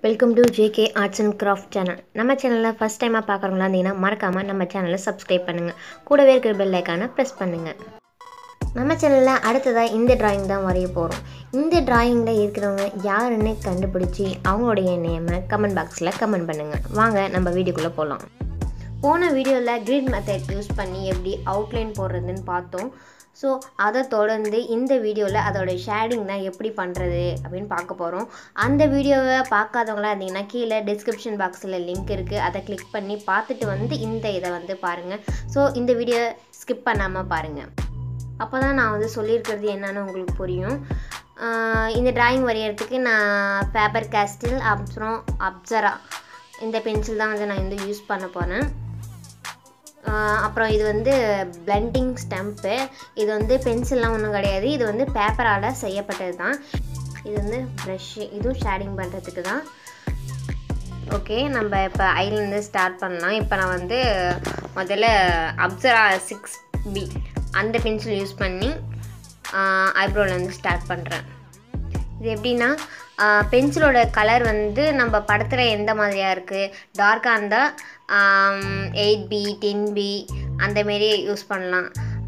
welcome to JK arts and craft channel நம்ம சேனலில் first டைமாக பார்க்குறவங்களா இருந்தீங்கன்னா மறக்காமல் நம்ம சேனலை சப்ஸ்கிரைப் பண்ணுங்கள் கூடவே இருக்கிற பெல் ஐக்கானை ப்ரெஸ் பண்ணுங்கள் நம்ம சேனலில் அடுத்ததாக இந்த டிராயிங் தான் வரைய போகிறோம் இந்த டிராயிங்கில் இருக்கிறவங்க யாருன்னு கண்டுபிடிச்சி அவங்களுடைய நேமை கமெண்ட் பாக்ஸில் கமெண்ட் பண்ணுங்கள் வாங்க நம்ம வீடியோக்குள்ளே போகலாம் போன வீடியோவில் கிரிட் மெத்தட் யூஸ் பண்ணி எப்படி அவுட்லைன் போடுறதுன்னு பார்த்தோம் ஸோ அதை தொடர்ந்து இந்த வீடியோவில் அதோட ஷேடிங் தான் எப்படி பண்ணுறது அப்படின்னு பார்க்க போகிறோம் அந்த வீடியோவை பார்க்காதவங்களா இருந்தீங்கன்னா கீழே டிஸ்கிரிப்ஷன் பாக்ஸில் லிங்க் இருக்குது அதை கிளிக் பண்ணி பார்த்துட்டு வந்து இந்த இதை வந்து பாருங்கள் ஸோ இந்த வீடியோ ஸ்கிப் பண்ணாமல் பாருங்கள் அப்போ தான் நான் வந்து சொல்லியிருக்கிறது என்னன்னு உங்களுக்கு புரியும் ஆஹ் இந்த டிராயிங் வரைகிறதுக்கு நான் ஃபேபர் கேஸ்டில் அப்புறம் அப்சரா இந்த பென்சில் தான் வந்து நான் வந்து யூஸ் பண்ண போகிறேன் அப்புறம் இது வந்து பிளெண்டிங் ஸ்டம்ப்பு இது வந்து பென்சில்லாம் ஒன்றும் கிடையாது இது வந்து பேப்பரால் செய்யப்பட்டது தான் இது வந்து ப்ரஷ்ஷு இதுவும் ஷேடிங் பண்ணுறதுக்கு தான் ஓகே நம்ம இப்போ ஐலேருந்து ஸ்டார்ட் பண்ணலாம் இப்போ நான் வந்து முதல்ல அப்சரா சிக்ஸ் பி அந்த பென்சில் யூஸ் பண்ணி ஐப்ரோலேருந்து ஸ்டார்ட் பண்ணுறேன் இது எப்படின்னா பென்சிலோட கலர் வந்து நம்ம படத்தில் எந்த மாதிரியாக இருக்குது டார்க்காக இருந்தால் எயிட் பி டென் பி அந்தமாரி யூஸ் பண்ணலாம்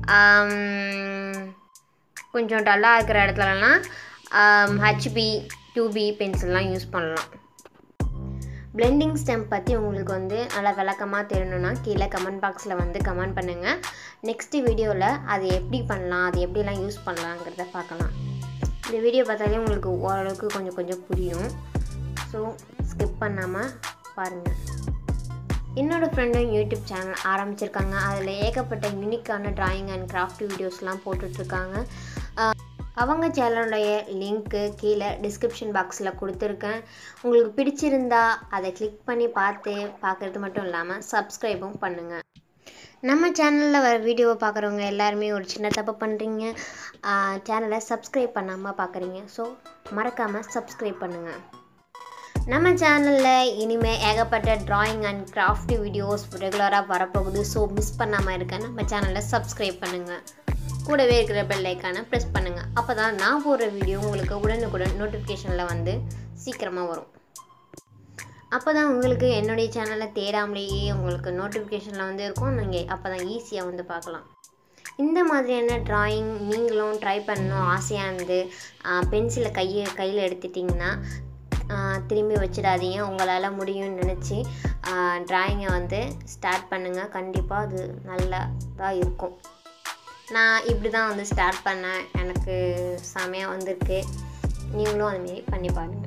ஆம், கொஞ்சம் டல்லாக இருக்கிற இடத்துலலாம் ஹச்பி டூ பி பென்சில்லாம் யூஸ் பண்ணலாம் பிளெண்டிங் ஸ்டெம்ப் பற்றி உங்களுக்கு வந்து நல்லா விளக்கமாக தெரியணும்னா கீழே கமெண்ட் பாக்ஸில் வந்து கமெண்ட் பண்ணுங்கள் நெக்ஸ்ட் வீடியோவில் அது எப்படி பண்ணலாம் அது எப்படிலாம் யூஸ் பண்ணலாங்கிறத பார்க்கலாம் இந்த வீடியோ பார்த்தாலே உங்களுக்கு ஓரளவுக்கு கொஞ்சம் கொஞ்சம் புரியும் ஸோ ஸ்கிப் பண்ணாமல் பாருங்கள் என்னோடய ஃப்ரெண்டும் யூடியூப் சேனல் ஆரம்பிச்சிருக்காங்க அதில் ஏகப்பட்ட யூனிக்கான டிராயிங் அண்ட் கிராஃப்ட் வீடியோஸ்லாம் போட்டுட்ருக்காங்க அவங்க சேனலுடைய லிங்க்கு கீழே டிஸ்கிரிப்ஷன் பாக்ஸில் கொடுத்துருக்கேன் உங்களுக்கு பிடிச்சிருந்தா அதை கிளிக் பண்ணி பார்த்து பார்க்குறது மட்டும் இல்லாமல் சப்ஸ்கிரைபும் பண்ணுங்கள் நம்ம சேனலில் வர வீடியோவை பார்க்குறவங்க எல்லாருமே ஒரு சின்ன தப்பு பண்ணுறீங்க சேனலை சப்ஸ்கிரைப் பண்ணாமல் பார்க்குறீங்க ஸோ மறக்காமல் சப்ஸ்கிரைப் பண்ணுங்கள் நம்ம சேனலில் இனிமேல் ஏகப்பட்ட டிராயிங் அண்ட் கிராஃப்ட் வீடியோஸ் ரெகுலராக வரப்போகுது ஸோ மிஸ் பண்ணாமல் இருக்க நம்ம சேனலை சப்ஸ்கிரைப் பண்ணுங்கள் கூடவே இருக்கிற பெல் ஐக்கானை ப்ரெஸ் பண்ணுங்கள் அப்போ தான் நான் போடுற வீடியோ உங்களுக்கு உடனுக்குடன் நோட்டிஃபிகேஷனில் வந்து சீக்கிரமாக வரும் அப்போ தான் உங்களுக்கு என்னுடைய சேனலை தேடாமலேயே உங்களுக்கு நோட்டிஃபிகேஷனில் வந்து இருக்கும் நீங்கள் அப்போ தான் ஈஸியாக வந்து பார்க்கலாம் இந்த மாதிரியான டிராயிங் நீங்களும் ட்ரை பண்ணணும் ஆசையாக இருந்து பென்சிலை கையை கையில் எடுத்துட்டிங்கன்னா ஆஹ் திரும்பி வச்சிடாதீங்க உங்களால் முடியும்னு நினச்சி ட்ராயிங்கை வந்து ஸ்டார்ட் பண்ணுங்கள் கண்டிப்பாக அது நல்லதாக இருக்கும் நான் இப்படி தான் வந்து ஸ்டார்ட் பண்ணேன் எனக்கு செமையாக வந்திருக்கு நீங்களும் அதுமாரி பண்ணி பாருங்கள்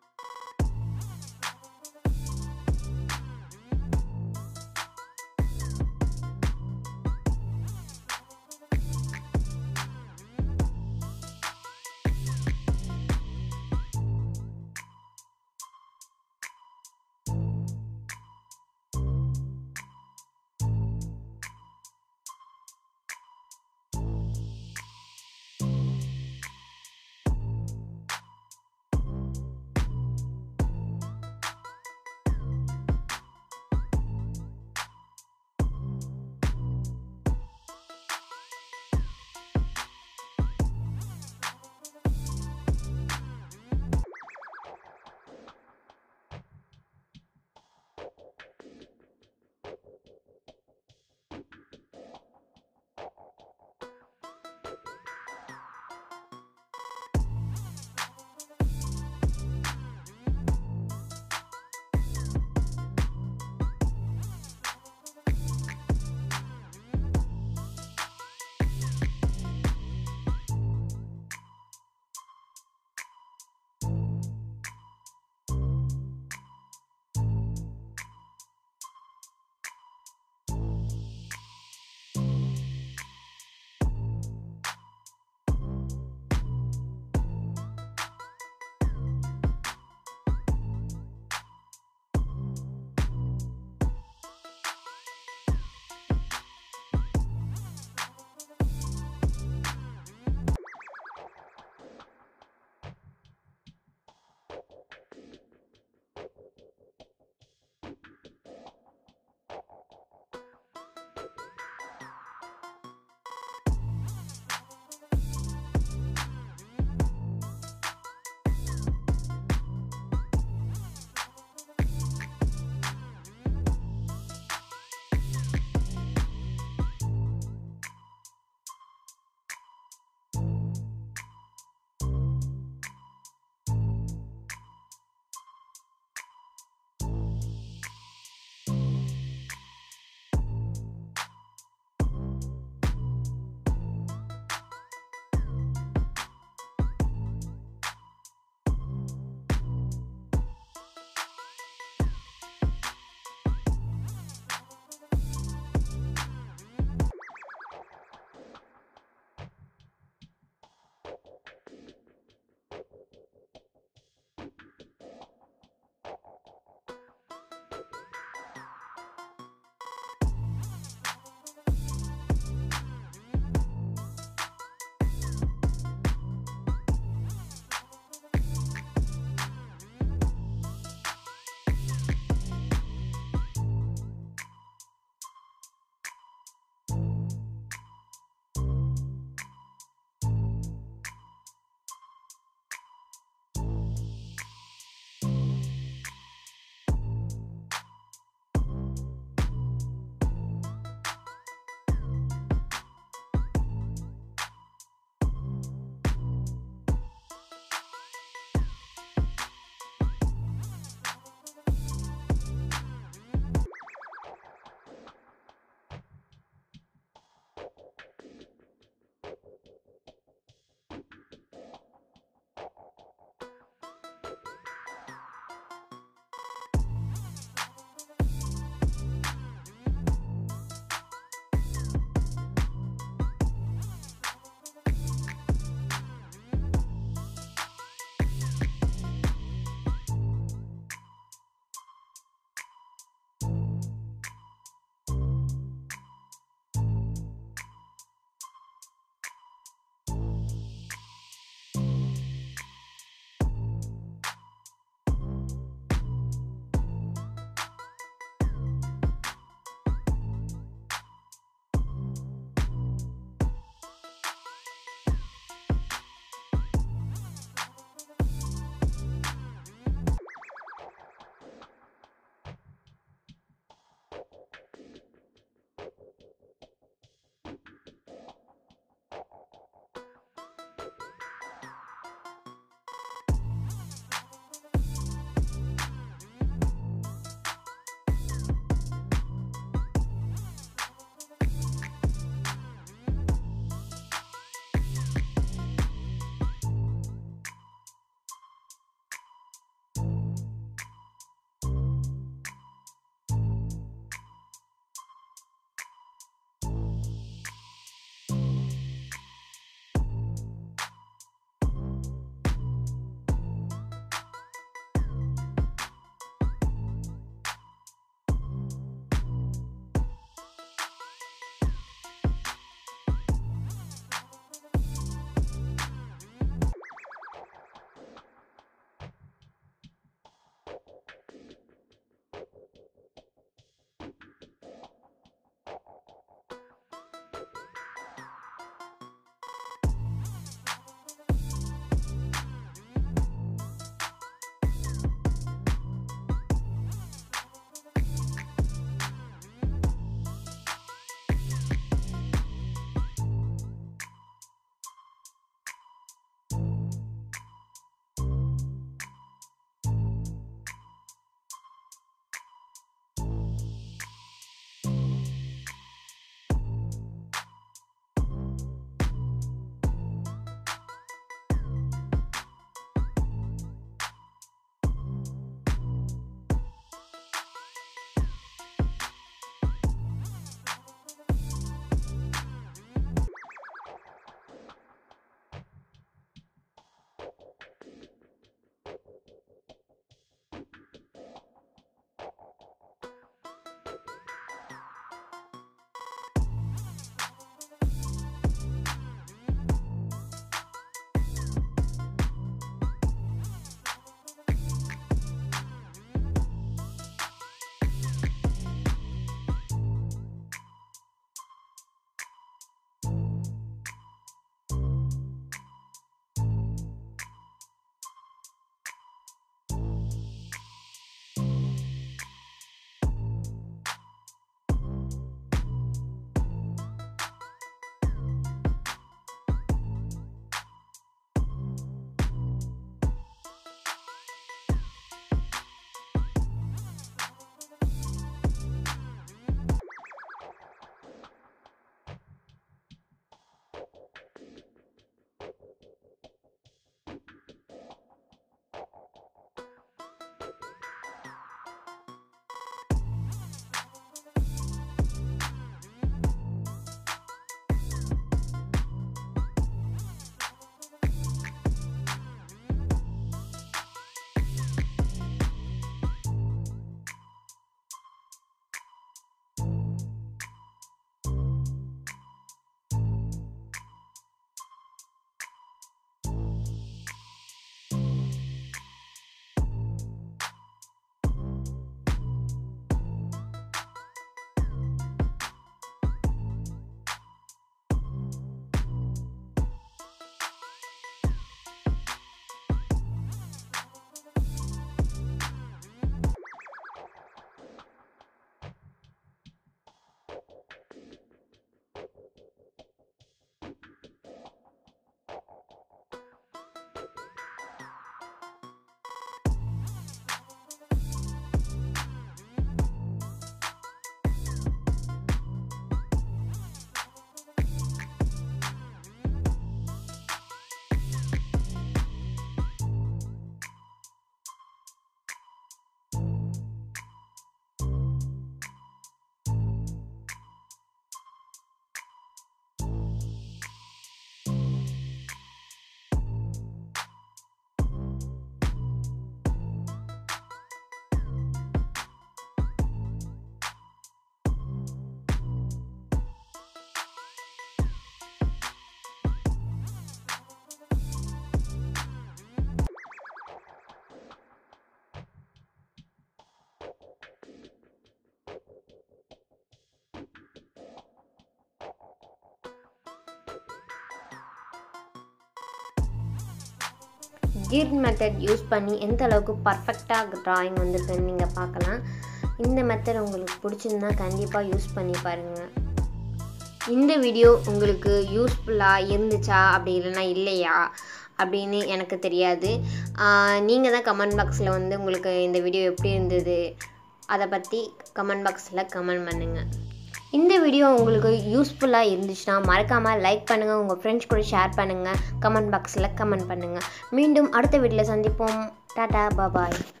கீர் மெத்தட் யூஸ் பண்ணி எந்த அளவுக்கு பர்ஃபெக்டாக ட்ராயிங் வந்திருக்குன்னு நீங்கள் பார்க்கலாம் இந்த மெத்தட் உங்களுக்கு பிடிச்சிருந்தா கண்டிப்பாக யூஸ் பண்ணி பாருங்கள் இந்த வீடியோ உங்களுக்கு யூஸ்ஃபுல்லாக இருந்துச்சா அப்படி இல்லைன்னா இல்லையா அப்படின்னு எனக்கு தெரியாது நீங்கள் தான் கமெண்ட் பாக்ஸில் வந்து உங்களுக்கு இந்த வீடியோ எப்படி இருந்தது அதை பற்றி கமெண்ட் பாக்ஸில் கமெண்ட் பண்ணுங்கள் இந்த வீடியோ உங்களுக்கு யூஸ்ஃபுல்லாக இருந்துச்சுன்னா மறக்காமல் லைக் பண்ணுங்கள் உங்கள் ஃப்ரெண்ட்ஸ் கூட ஷேர் பண்ணுங்கள் கமெண்ட் பாக்ஸில் கமெண்ட் பண்ணுங்கள் மீண்டும் அடுத்த வீட்டில் சந்திப்போம் டாட்டா பாபாய்